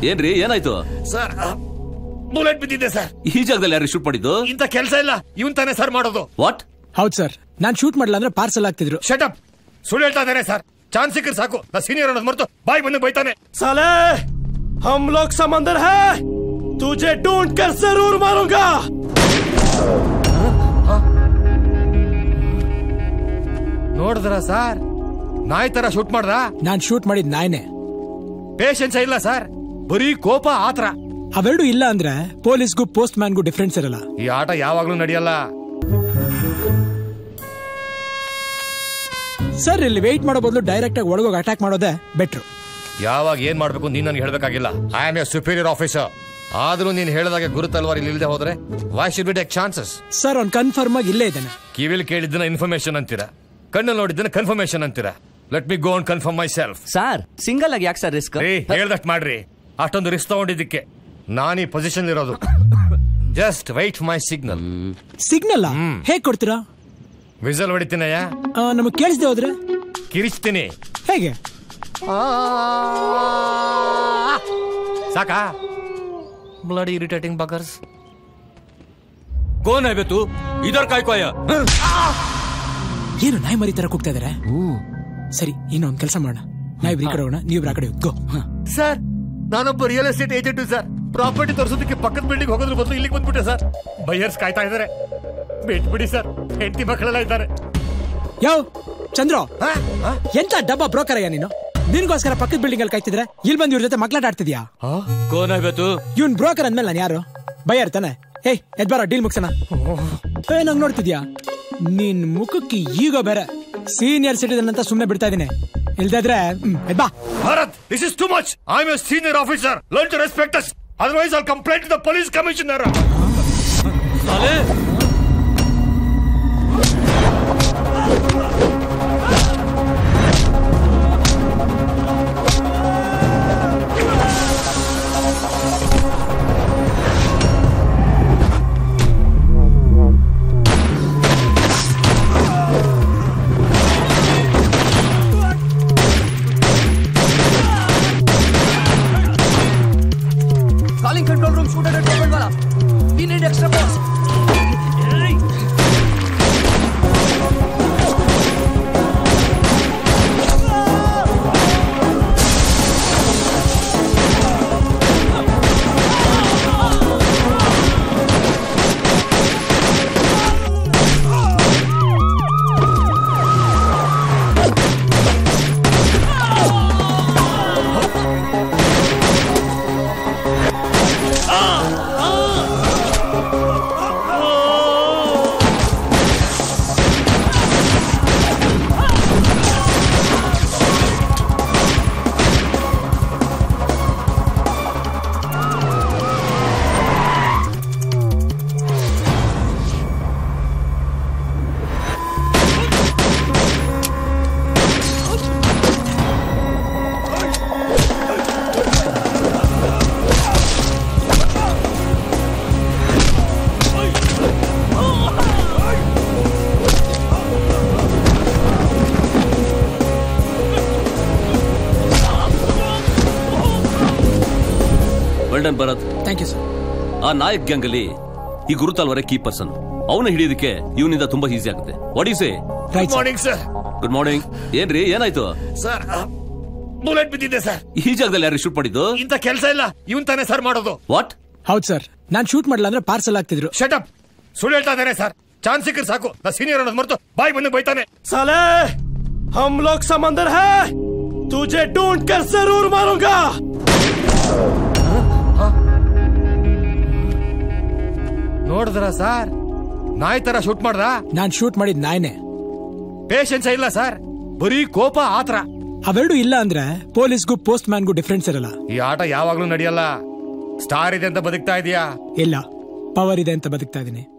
ಏನ್ರಿ ಏನಾಯ್ತು sir bullet ಬಿದ್ದಿದೆ ಸರ್ ಈ ಜಾಗದಲ್ಲಿ ಯಾರು ಶೂಟ್ ಮಾಡಿದ್ದು ಇಂಥ ಕೆಲಸ ಇಲ್ಲ ಇವನ್ ತಾನೇ ಸರ್ ಮಾಡೋದು ವಾಟ್ ಹೌದ್ ಸರ್ ನಾನ್ ಶೂಟ್ ಮಾಡಲ್ಲ ಅಂದ್ರೆ ಪಾರ್ಸಲ್ ಆಗ್ತಿದ್ರು ಶಟಪ್ ಸುಳ್ಳು ಹೇಳ್ತಾ ಇದ್ದಾನೆ ಸರ್ ಚಾನ್ಸ್ ಸಿಕ್ಕರೆ ಸಾಕು ನಾ ಸೀನಿಯರ್ ಅನ್ನೋದು ಮರ್ತು ಬಾಯ್ ಬಂದು ಬೈತಾನೆ साले हम लोग समंदर है तुझे ढूंढ कर जरूर मारूंगा ನೋಡಿದ್ರ ಸರ್ ನಾಯಿ ತರ ಶೂಟ್ ಮಾಡ್ದ ನಾನ್ ಶೂಟ್ ಮಾಡಿದ್ ನಾಯ್ನೆ ಪೇಷನ್ಸ್ ಇಲ್ಲ ಸರ್ ಬರೀ ಕೋಪ ಆತರ ಅವೆರಡು ಇಲ್ಲ ಅಂದ್ರೆ ಪೊಲೀಸ್ಗೂ ಪೋಸ್ಟ್ ಮ್ಯಾನ್ಗೂ ಡಿಫ್ರೆನ್ಸ್ ಇರಲ್ಲ ಈ ಆಟ ಯಾವಾಗ್ಲೂ ನಡೆಯಲ್ಲ ಸರ್ ಇಲ್ಲಿ ವೆಯ್ಟ್ ಮಾಡೋ ಬದಲು ಡೈರೆಕ್ಟ್ ಆಗಿ ಒಳಗೋಗಿ ಅಟ್ಯಾಕ್ ಮಾಡೋದೇ ಬೆಟ್ರು ಯಾವಾಗ ಏನ್ ಮಾಡ್ಬೇಕು ನೀನ್ ನನಗೆ ಹೇಳ್ಬೇಕಾಗಿಲ್ಲ I am a superior officer ಆದ್ರೂ ನೀನ್ ಹೇಳಿದಾಗೆ ಗುರು ತಲ್ವಾರ್ ಇಲ್ಲಿ ಇಲ್ಲದೆ ಹೋದ್ರೆ why should be take chances sir ಅವ್ನು ಕನ್ಫರ್ಮ್ ಆಗಿ ಇಲ್ಲೇ ಇದ್ದಾನೆ ಕಿವಿಲಿ ಕೇಳಿದ್ದನ್ನ ಇನ್ಫಾರ್ಮೇಶನ್ ಅಂತೀರಾ ಕಣ್ಣಲ್ಲಿ ನೋಡಿದ್ದನ್ನ ಕನ್ಫರ್ಮೇಶನ್ ಅಂತೀರಾ let me go and confirm myself sir single ಆಗಿ ಯಾಕೆ ಸರ್ ರಿಸ್ಕ್ ರೀ ಹೇಳ್ದಷ್ಟು ಮಾಡ್ರಿ ಅಷ್ಟೊಂದು ರಿಸ್ಕ್ ತಗೊಂಡಿದ್ದಕ್ಕೆ ನಾನು ಈ ಪೊಸಿಷನ್ ಇರೋದು just wait my signal signal ಹೇಗ್ ಕೊಡ್ತೀರಾ ವಿಸಲ್ ಹೊಡಿತೀನಯ್ಯ ನಮಗ್ ಕೇಳಿಸ್ದೆ ಹೋದ್ರೆ ಕಿರಿಸ್ತೀನಿ ಹೇಗೆ ಸಾಕಾ ಬ್ಲಡ್ ಇರಿಟೇಟಿಂಗ್ ಬಗರ್ಸ್ ಕೋನ್ ಆಯ್ತು ಇದರ್ ಕಾಯ್ಕೋಯ ಏನು ನಾಯಿ ಮರಿ ತರ ಕೂಗ್ತಾ ಇದಾರೆ ಸರಿ ಇನ್ನೊಂದ್ ಕೆಲಸ ಮಾಡೋಣ ನಾವ್ ಈ ಕಡೆ ಹೋಗೋಣ ನೀವು ಆ ಕಡೆ ಗೋ ಸರ್ ನಾನೊಬ್ಬ real estate agent sir property ತೋರಿಸೋದಕ್ಕೆ ಪಕ್ಕದ ಬಿಲ್ಡಿಂಗ್ ಹೋಗೋದ್ರ ಬದಲು ಇಲ್ಲಿಗೆ ಬಂದ್ಬಿಟ್ಟೆ ಸರ್ ಬೈಯರ್ಸ್ ಕಾಯ್ತಾ ಇದ್ದಾರೆ ಬಿಟ್ಬಿಡಿ ಸರ್ ಹೆಂಡತಿ ಮಕ್ಕಳೆಲ್ಲ ಇದ್ದಾರೆ ಯೋ ಚಂದ್ರು ಹಾ? ಹಾ? ಎಂತ ಡಬ್ಬ ಬ್ರೋಕರ್ ಅಯ್ಯ ನೀನು ನಿನ್ಗೋಸ್ಕರ ಪಕ್ಕದ ಬಿಲ್ಡಿಂಗ್ ಅಲ್ಲಿ ಕಾಯ್ತಿದ್ರೆ ಇಲ್ಲಿ ಬಂದು ಇವ್ರ ಜೊತೆ ಮಕ್ಳಾಟ ಆಡ್ತಿದ್ಯಾ ಕೋನ್ ಆಯ್ತು ಇವ್ನ್ ಬ್ರೋಕರ್ ಅಂದ್ಮೇಲೆ ನಾನು ಯಾರು ಬೈಯರ್ ತಾನೆ ಏಯ್ ಎದ್ ಬರೋ ಡೀಲ್ ಮುಗ್ಸೋಣ ಏ ನಂಗ್ ನೋಡ್ತಿದ್ಯಾ ನಿನ್ ಮುಖಕ್ಕೆ ಈಗ ಬೇರೆ ಸೀನಿಯರ್ ಸಿಟಿಸನ್ ಅಂತ ಸುಮ್ನೆ ಬಿಡ್ತಾ ಇದೀನಿ ಇಲ್ದಾದ್ರೆ ಹ್ಮ್, ಎದ್ ಬಾ Bharat this is too much I am a senior officer learn to respect us otherwise I'll complaint to the police commissioner calling control room shooter table वाला we need extra force well done Bharat thank you sir ಆ Nayak gang ಅಲ್ಲಿ ಈ ಗುರು ತಲ್ವಾರೆ key person ಅವನ ಹಿಡಿಯೋದಕ್ಕೆ ಇವನಿಂದ ತುಂಬಾ easy ಆಗುತ್ತೆ what you say right sir morning sir good morning ಏನ್ರಿ ಏನಾಯ್ತು sir bullet ಬಿದ್ದಿದೆ ಸರ್ ಈ ಜಾಗದಲ್ಲಿ ಯಾರು ಶೂಟ್ ಮಾಡಿದ್ದು ಇಂಥ ಕೆಲಸ ಇಲ್ಲ ಇವನ್ ತಾನೇ ಸರ್ ಮಾಡೋದು ವಾಟ್ ಹೌದ್ ಸರ್ ನಾನ್ ಶೂಟ್ ಮಾಡಲ್ಲ ಅಂದ್ರೆ ಪಾರ್ಸಲ್ ಆಗ್ತಿದ್ರು ಶಟಪ್ ಸುಳ್ಳು ಹೇಳ್ತಾ ಇದ್ದಾನೆ ಸರ್ ಚಾನ್ಸ್ ಸಿಕ್ಕರೆ ಸಾಕು ನಾ ಸೀನಿಯರ್ ಅನ್ನೋದು ಮರ್ತು ಬಾಯ್ ಬಂದು ಬೈತಾನೆ साले हम लोग समंदर है तुझे ढूंढ कर जरूर मारूंगा ನೋಡಿದ್ರ ಸರ್ ನಾಯಿ ತರ ಶೂಟ್ ಮಾಡ್ದ ನಾನ್ ಶೂಟ್ ಮಾಡಿದ್ ನಾಯ್ನೆ ಪೇಷನ್ಸ್ ಇಲ್ಲ ಸರ್ ಬರೀ ಕೋಪ ಆತರ ಅವೆರಡು ಇಲ್ಲ ಅಂದ್ರೆ ಪೊಲೀಸ್ಗೂ ಪೋಸ್ಟ್ ಮ್ಯಾನ್ಗೂ ಡಿಫ್ರೆನ್ಸ್ ಇರಲ್ಲ ಈ ಆಟ ಯಾವಾಗ್ಲೂ ನಡೆಯಲ್ಲ ಸ್ಟಾರ್ ಇದೆ ಅಂತ ಬದುಕ್ತಾ ಇದೀಯಾ ಇಲ್ಲ ಪವರ್ ಇದೆ ಅಂತ ಬದುಕ್ತಾ ಇದೀನಿ